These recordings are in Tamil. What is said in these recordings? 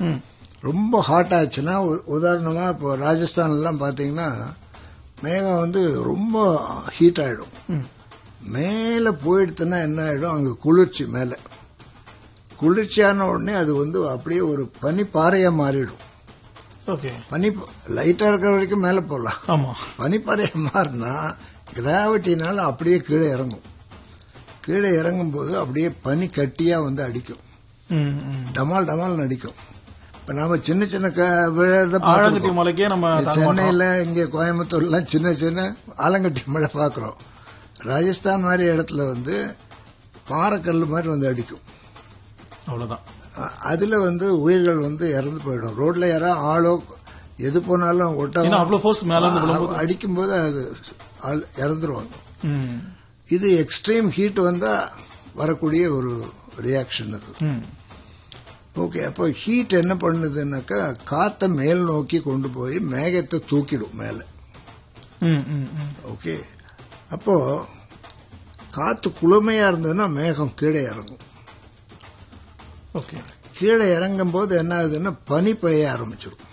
ம். ரொம்ப ஹாட் ஆச்சுன்னா உ- உதாரணமா இப்போ ராஜஸ்தான்லாம் பார்த்தீங்கன்னா மேகம் வந்து ரொம்ப ஹீட் ஆயிடும் ம். மேலே போயிடுத்துன்னா என்ன ஆயிடும் அங்கே குளிர்ச்சி மேலே குளிர்ச்சியான உடனே அது வந்து அப்படியே ஒரு பனி பாறையா மாறிடும் ஓகே பனி லைட்டா இருக்கிற வரைக்கும் மேலே போகலாம் ஆமா பனிப்பாறையா மாறினா கிராவிட்டினால அப்படியே கீழே இறங்கும் கீழே இறங்கும்போது அப்படியே பனி கட்டியா வந்து அடிக்கும் ம், ம். டமால் டமால் அடிக்கும் இப்ப நாம சின்ன சின்ன க- விழறத ஆழங்கட்டி பார்த்திருக்கோம். மலைக்கே நம்ம தாங்க மாட்டோம். சென்னையில இங்க கோயம்புத்தூர்லாம் சின்ன சின்ன ஆலங்கட்டி மழை பார்க்குறோம் ராஜஸ்தான் மாதிரி இடத்துல வந்து பாறைக்கல் மாதிரி வந்து அடிக்கும் அவ்வளவுதான் அ- அதுல வந்து உயிர்கள் வந்து இறந்து போயிடும் ரோட்ல யாராவது ஆளோ எது போனாலும் ஏன்னா ஒட்டகம் அவ்வளவு ஃபோர்ஸ் மேல இருந்து விழும்போது அடிக்கும்போது அது ஆள் இறந்துருவாங்க ம், இது எக்ஸ்ட்ரீம் ஹீட் வந்தா வரக்கூடிய ஒரு ரியாக்ஷன் அது ம். ஓகே அப்போ ஹீட் என்ன பண்ணுதுன்னாக்கா காத்தை மேல் நோக்கி கொண்டு போய் மேகத்தை தூக்கிடும் மேலே ம், ம், ம். ஓகே அப்போ காத்து குளுமையா இருந்ததுன்னா மேகம் கீழே இறங்கும் ஓகே கீழே இறங்கும் போது என்ன ஆகுதுன்னா பனி பெய்ய ஆரம்பிச்சிடும்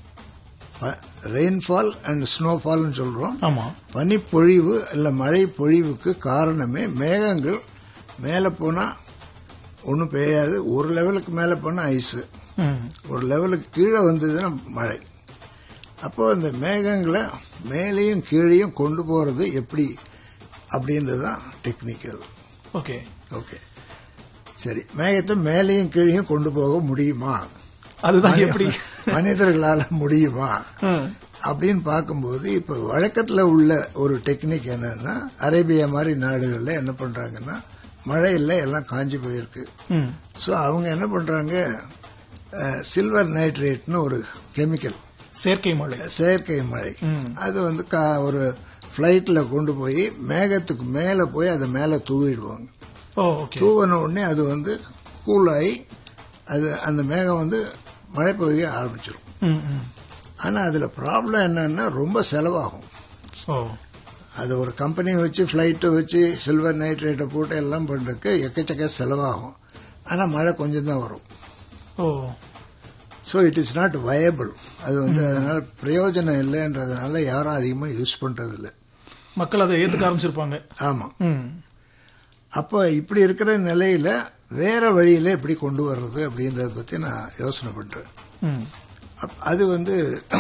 ரெயின்ஃபால் அண்ட் ஸ்னோஃபால்னு சொல்றோம் ஆமா பனிப்பொழிவு இல்ல மழை பொழிவுக்கு காரணமே மேகங்கள் மேலே போனா ஒன்றும் பெய்யாது ஒரு லெவலுக்கு மேலே போனா ஐஸு ம், ஒரு லெவலுக்கு கீழே வந்ததுன்னா மழை அப்போ அந்த மேகங்களை மேலேயும் கீழேயும் கொண்டு போறது எப்படி அப்படின்றது தான் டெக்னிக் அது ஓகே ஓகே சரி மேகத்தை மேலேயும் கீழேயும் கொண்டு போக முடியுமா அதுதான் எப்படி மனிதர்களால முடியுமா ம், அப்படின்னு பார்க்கும்போது இப்போ வழக்கத்தில் உள்ள ஒரு டெக்னிக் என்னன்னா அரேபியா மாதிரி நாடுகளில் என்ன பண்றாங்கன்னா மழை இல்லை எல்லாம் காஞ்சி போயிருக்கு ம். ஸோ அவங்க என்ன பண்றாங்க சில்வர் நைட்ரேட்னு ஒரு கெமிக்கல் செயற்கை மழை செயற்கை மழை ம். அது வந்து கா- ஒரு ஃப்ளைட்ல கொண்டு போய் மேகத்துக்கு மேலே போய் அதை மேலே தூவிடுவாங்க ஓ ஓகே தூவின உடனே அது வந்து கூலாகி அது அந்த மேகம் வந்து மழை பெய்ய ஆரம்பிச்சிடும் ம், ம். ஆனால் அதில் ப்ராப்ளம் என்னன்னா ரொம்ப செலவாகும் ஓ அது ஒரு கம்பெனி வச்சு ஃப்ளைட்டை வச்சு சில்வர் நைட்ரேட்டை போட்டு எல்லாம் பண்ணுறதுக்கு எக்கச்சக்க செலவாகும் ஆனால் மழை கொஞ்சம் தான் வரும் oh so it is not viable அது வந்து அதனால பிரயோஜனம் இல்லைன்றதுனால யாரும் அதிகமாக யூஸ் பண்ணுறதில்ல மக்கள் அதை ஏத்துக்க ஆரம்பிச்சிருப்பாங்க ஆமாம் ம், அப்போ இப்படி இருக்கிற நிலையில வேற வழியில எப்படி கொண்டு வர்றது அப்படின்றத பற்றி நான் யோசனை பண்ணுறேன் ம். அது வந்து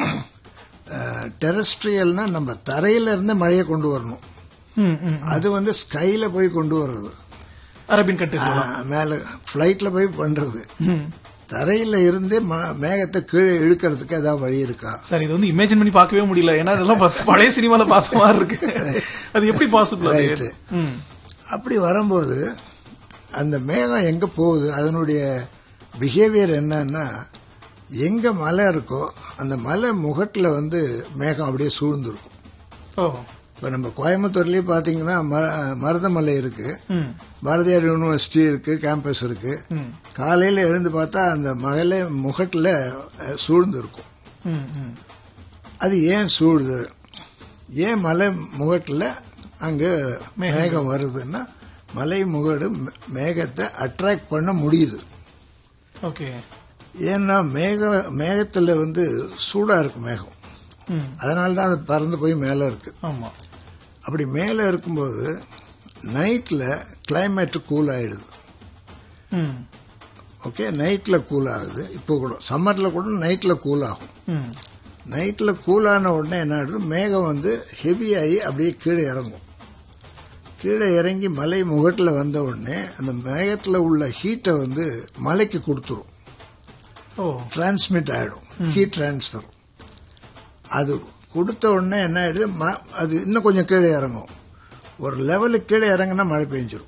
டெரஸ்ட்ரியல்னா நம்ம தரையில இருந்து மழையை கொண்டு வரணும் ம், ம். அது வந்து ஸ்கைல போய் கொண்டு வர்றது அரேபியன் கண்ட்ரிஸ் ஆஹ், மேல ஃப்ளைட்ல போய் பண்றது ம். தரையில இருந்தே ம- மேகத்தை கீழே இழுக்கிறதுக்கு ஏதாவது வழி இருக்கா சார் இது வந்து இமேஜின் பண்ணி பார்க்கவே முடியல ஏன்னா இதெல்லாம் ப- பழைய சினிமால பார்த்த மாதிரி இருக்கு அது எப்படி பாசிபிள் Right. ம் அப்படி வரும்போது அந்த மேகம் எங்க போகுது அதனுடைய பிஹேவியர் என்னன்னா எங்க மலை இருக்கோ அந்த மலை முகட்டுல வந்து மேகம் அப்படியே சூழ்ந்திருக்கும் ஓ இப்ப நம்ம கோயம்புத்தூர்லயே பாத்தீங்கன்னா ம- மருதமலை இருக்கு ம் பாரதியார் யூனிவர்சிட்டி இருக்கு கேம்பஸ் இருக்கு ம் காலையில எழுந்து பார்த்தா அந்த மகளை முகட்டுல அஹ், சூழ்ந்து இருக்கும் ம் ம் அது ஏன் சூழுது ஏன் மலை முகட்டுல அங்க மேகம் வருதுன்னா மலை முகடு மே- மேகத்தை அட்ராக்ட் பண்ண முடியுது ஓகே ஏன்னா மேக மேகத்துல வந்து சூடா இருக்கு மேகம் ம் அதனால தான் அது பறந்து போய் மேல இருக்கு ஆமா அப்படி மேல இருக்கும்போது நைட்ல கிளைமேட் கூல் ஆயிடுது ம் ஓகே நைட்ல கூல் ஆகுது இப்போ கூட சம்மர்ல கூட நைட்ல கூல் ஆகும் ம் நைட்ல கூல் ஆன உடனே என்ன ஆயிடுது மேகம் வந்து ஹெவி ஆகி அப்படியே கீழே இறங்கும் கீழே இறங்கி மலை முகட்டில் வந்த உடனே அந்த மேகத்துல உள்ள ஹீட்டை வந்து மலைக்கு கொடுத்துரும் ஓ டிரான்ஸ்மிட் ஆயிடும் ஹீட் டிரான்ஸ்ஃபர் அது கொடுத்த உடனே என்ன ஆயிடுது ம- அது இன்னும் கொஞ்சம் கீழே இறங்கும் ஒரு லெவலுக்கு கீழே இறங்குனா மழை பெஞ்சிரும்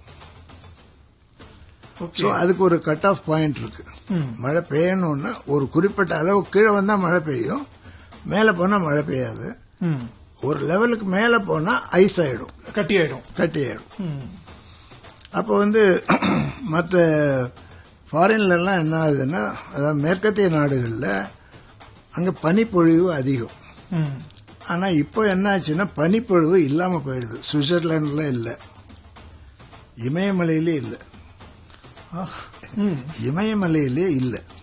ஓகே ஸோ அதுக்கு ஒரு கட் ஆஃப் பாயிண்ட் இருக்கு ம் மழை பெய்யணும்னா ஒரு குறிப்பிட்ட அளவு கீழே வந்தா மழை பெய்யும் மேலே போனா மழை பெய்யாது ம் ஒரு லெவலுக்கு மேலே போனா ஐஸ் ஆயிடும் கட்டி ஆயிடும் கட்டி ஆயிடும் ம் அப்போ வந்து மற்ற ஃபாரின்லலாம் என்ன ஆகுதுன்னா அதாவது மேற்கத்திய நாடுகளில் அங்கே பனிப்பொழிவு அதிகம் ம் ஆனால் இப்போ என்ன ஆச்சுன்னா பனிப்பொழிவு இல்லாமல் போயிடுது சுவிட்சர்லாண்டில் இல்லை இமயமலையிலே இல்லை ஆ, ம் இமயமலையிலே இல்லை